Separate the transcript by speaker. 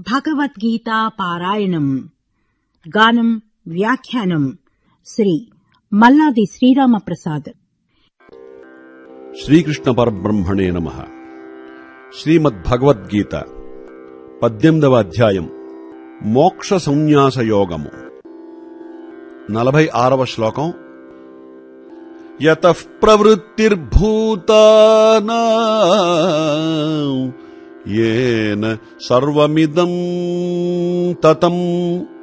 Speaker 1: భగవద్గీతా పారాయణం గానం వ్యాఖ్యానం శ్రీ మల్లాది శ్రీరామప్రసాద్
Speaker 2: శ్రీకృష్ణ పరబ్రహ్మణే నమ శ్రీమద్భగవద్గీత పద్దెనిమిదవ అధ్యాయం మోక్ష సంన్యాస యోగము నలభై ఆరవ శ్లోకం యత ప్రవృత్తిర్భూతానా ఏన సర్వమిదం తతం